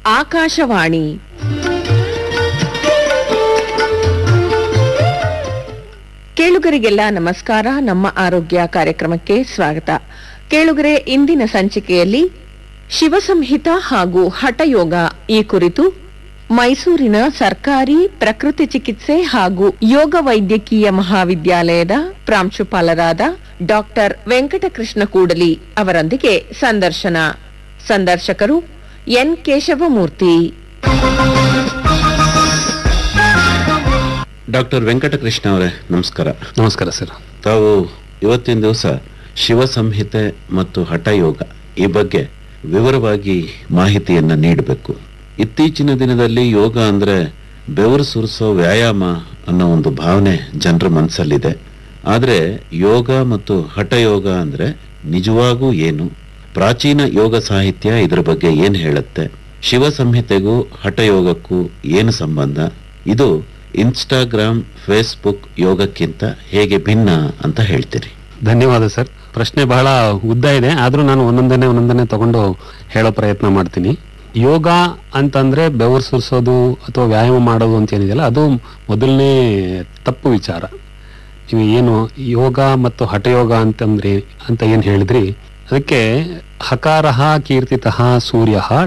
ಆಕಾಶವಾಣಿ ಕೇಳುಗರಿಗೆಲ್ಲ ನಮಸ್ಕಾರ ನಮ್ಮ ಆರೋಗ್ಯ ಕಾರ್ಯಕ್ರಮಕ್ಕೆ ಸ್ವಾಗತ ಕೇಳುಗರೆ ಇಂದಿನ ಸಂಚಿಕೆಯಲ್ಲಿ ಶಿವಸಂಹಿತ ಹಾಗೂ ಹಠಯೋಗ ಈ ಕುರಿತು ಮೈಸೂರಿನ ಸರ್ಕಾರಿ ಪ್ರಕೃತಿ ಚಿಕಿತ್ಸೆ ಹಾಗೂ ಯೋಗ ವೈದ್ಯಕೀಯ ಮಹಾವಿದ್ಯಾಲಯದ ಪ್ರಾಂಶುಪಾಲರಾದ ಡಾಕ್ಟರ್ ವೆಂಕಟಕೃಷ್ಣ ಕೂಡಲಿ ಅವರೊಂದಿಗೆ ಸಂದರ್ಶನ ಸಂದರ್ಶಕರು ಎನ್ ಕೇಶವಮೂರ್ತಿ ಡಾಕ್ಟರ್ ವೆಂಕಟಕೃಷ್ಣ ಅವರೇ ನಮಸ್ಕಾರ ನಮಸ್ಕಾರ ಸರ್ ತಾವು ಇವತ್ತಿನ ದಿವಸ ಶಿವ ಸಂಹಿತೆ ಮತ್ತು ಹಠಯೋಗ ಈ ಬಗ್ಗೆ ವಿವರವಾಗಿ ಮಾಹಿತಿಯನ್ನ ನೀಡಬೇಕು ಇತ್ತೀಚಿನ ದಿನದಲ್ಲಿ ಯೋಗ ಅಂದ್ರೆ ಬೆವರು ಸುರಿಸೋ ವ್ಯಾಯಾಮ ಅನ್ನೋ ಒಂದು ಭಾವನೆ ಜನರ ಮನಸ್ಸಲ್ಲಿದೆ ಆದ್ರೆ ಯೋಗ ಮತ್ತು ಹಠಯೋಗ ಅಂದ್ರೆ ನಿಜವಾಗೂ ಏನು ಪ್ರಾಚೀನ ಯೋಗ ಸಾಹಿತ್ಯ ಇದ್ರ ಬಗ್ಗೆ ಏನ್ ಹೇಳುತ್ತೆ ಶಿವ ಸಂಹಿತೆಗೂ ಹಠಯೋಗಕ್ಕೂ ಏನು ಸಂಬಂಧ ಇದು ಇನ್ಸ್ಟಾಗ್ರಾಮ್ ಫೇಸ್ಬುಕ್ ಯೋಗಕ್ಕಿಂತ ಹೇಗೆ ಭಿನ್ನ ಅಂತ ಹೇಳ್ತೀರಿ ಧನ್ಯವಾದ ಸರ್ ಪ್ರಶ್ನೆ ಬಹಳ ಉದ್ದ ಇದೆ ಆದ್ರೂ ನಾನು ಒಂದೊಂದನೇ ಒಂದೊಂದನೇ ತಗೊಂಡು ಹೇಳೋ ಪ್ರಯತ್ನ ಮಾಡ್ತೀನಿ ಯೋಗ ಅಂತಂದ್ರೆ ಬೆವರು ಸುರಿಸೋದು ಅಥವಾ ವ್ಯಾಯಾಮ ಮಾಡೋದು ಅಂತ ಏನಿದೆಯಲ್ಲ ಅದು ಮೊದಲನೇ ತಪ್ಪು ವಿಚಾರ ನೀವು ಏನು ಯೋಗ ಮತ್ತು ಹಠಯೋಗ ಅಂತಂದ್ರೆ ಅಂತ ಏನ್ ಹೇಳಿದ್ರಿ ಅದಕ್ಕೆ ಹಕಾರಃ ಕೀರ್ತಿತಃ ಸೂರ್ಯ